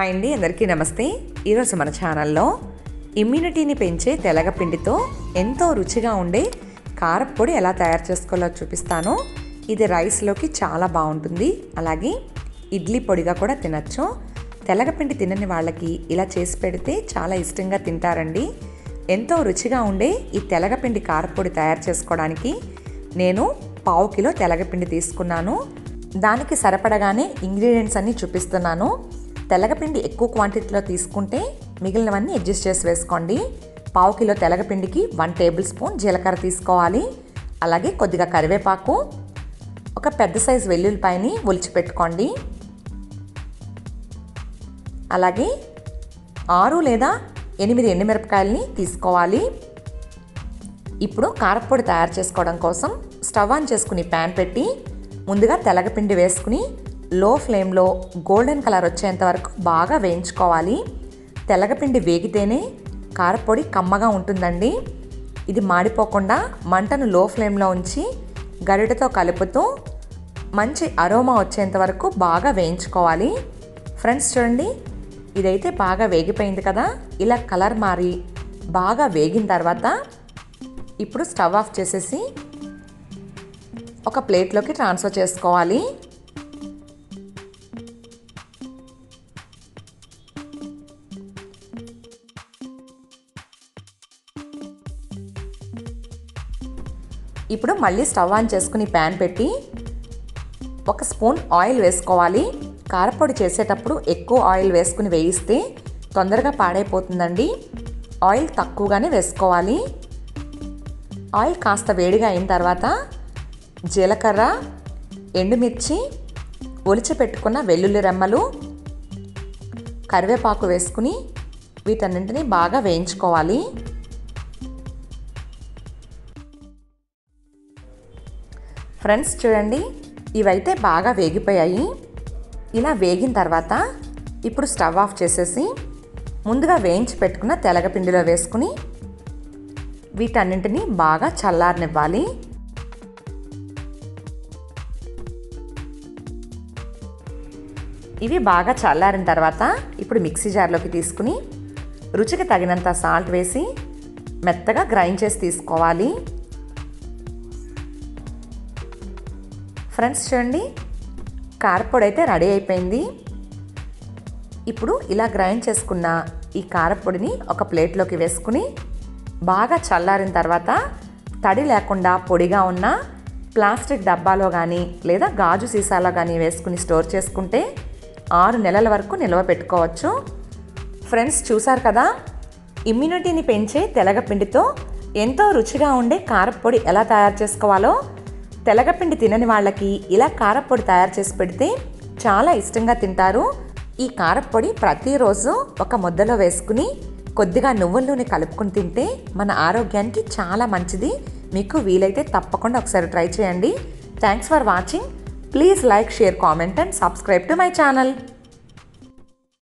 hi అండి అందరికీ నమస్తే ఈరోజు మన ఛానల్లో ఇమ్యూనిటీని పెంచే తెలగపిండితో ఎంతో రుచిగా ఉండే కారప్పొడి ఎలా తయారు చేసుకోవాలో చూపిస్తాను ఇది రైస్లోకి చాలా బాగుంటుంది అలాగే ఇడ్లీ పొడిగా కూడా తినచ్చు తెలగపిండి తినని వాళ్ళకి ఇలా చేసి పెడితే చాలా ఇష్టంగా తింటారండి ఎంతో రుచిగా ఉండే ఈ తెలగపిండి కారప్పొడి తయారు చేసుకోవడానికి నేను పావు కిలో తెలగపిండి తీసుకున్నాను దానికి సరిపడగానే ఇంగ్రీడియంట్స్ అన్నీ చూపిస్తున్నాను తెలగపిండి ఎక్కువ క్వాంటిటీలో తీసుకుంటే మిగిలినవన్నీ అడ్జస్ట్ చేసి వేసుకోండి పావు కిలో తెలగపిండికి వన్ టేబుల్ స్పూన్ జీలకర్ర తీసుకోవాలి అలాగే కొద్దిగా కరివేపాకు ఒక పెద్ద సైజు వెల్లుల్లిపాయని ఒలిచిపెట్టుకోండి అలాగే ఆరు లేదా ఎనిమిది ఎండుమిరపకాయలని తీసుకోవాలి ఇప్పుడు కారప్పొడి తయారు చేసుకోవడం కోసం స్టవ్ ఆన్ చేసుకుని ప్యాన్ పెట్టి ముందుగా తెలగపిండి వేసుకుని లో ఫ్లేమ్లో గోల్డెన్ కలర్ వచ్చేంత వరకు బాగా వేయించుకోవాలి తెలగపిండి వేగితేనే కారపొడి కమ్మగా ఉంటుందండి ఇది మాడిపోకుండా మంటను లో ఫ్లేమ్లో ఉంచి గరిటతో కలుపుతూ మంచి అరోమా వచ్చేంత వరకు బాగా వేయించుకోవాలి ఫ్రెండ్స్ చూడండి ఇదైతే బాగా వేగిపోయింది కదా ఇలా కలర్ మారి బాగా వేగిన తర్వాత ఇప్పుడు స్టవ్ ఆఫ్ చేసేసి ఒక ప్లేట్లోకి ట్రాన్స్ఫర్ చేసుకోవాలి ఇప్పుడు మళ్ళీ స్టవ్ ఆన్ చేసుకుని ప్యాన్ పెట్టి ఒక స్పూన్ ఆయిల్ వేసుకోవాలి కారపొడి చేసేటప్పుడు ఎక్కువ ఆయిల్ వేసుకుని వేయిస్తే తొందరగా పాడైపోతుందండి ఆయిల్ తక్కువగానే వేసుకోవాలి ఆయిల్ కాస్త వేడిగా అయిన తర్వాత జీలకర్ర ఎండుమిర్చి ఒలిచి పెట్టుకున్న వెల్లుల్లి రెమ్మలు కరివేపాకు వేసుకుని వీటన్నింటినీ బాగా వేయించుకోవాలి ఫ్రెండ్స్ చూడండి ఇవైతే బాగా వేగిపోయాయి ఇలా వేగిన తర్వాత ఇప్పుడు స్టవ్ ఆఫ్ చేసేసి ముందుగా వేయించి పెట్టుకున్న తెలగపిండిలో వేసుకుని వీటన్నింటినీ బాగా చల్లారనివ్వాలి ఇవి బాగా చల్లారిన తర్వాత ఇప్పుడు మిక్సీ జార్లోకి తీసుకుని రుచికి తగినంత సాల్ట్ వేసి మెత్తగా గ్రైండ్ చేసి తీసుకోవాలి ఫ్రెండ్స్ చూడండి కారపొడి అయితే రెడీ అయిపోయింది ఇప్పుడు ఇలా గ్రైండ్ చేసుకున్న ఈ కారపొడిని ఒక ప్లేట్లోకి వేసుకుని బాగా చల్లారిన తర్వాత తడి లేకుండా పొడిగా ఉన్న ప్లాస్టిక్ డబ్బాలో కానీ లేదా గాజు సీసాలో కానీ వేసుకుని స్టోర్ చేసుకుంటే ఆరు నెలల వరకు నిల్వ పెట్టుకోవచ్చు ఫ్రెండ్స్ చూసారు కదా ఇమ్యూనిటీని పెంచే తెలగపిండితో ఎంతో రుచిగా ఉండే కారపొడి ఎలా తయారు చేసుకోవాలో తెలగపిండి తినని వాళ్ళకి ఇలా కారపొడి తయారు చేసి పెడితే చాలా ఇష్టంగా తింటారు ఈ కారపొడి ప్రతిరోజు ఒక ముద్దలో వేసుకుని కొద్దిగా నువ్వుల నూనె కలుపుకుని తింటే మన ఆరోగ్యానికి చాలా మంచిది మీకు వీలైతే తప్పకుండా ఒకసారి ట్రై చేయండి thanks for watching please like share comment and subscribe to my channel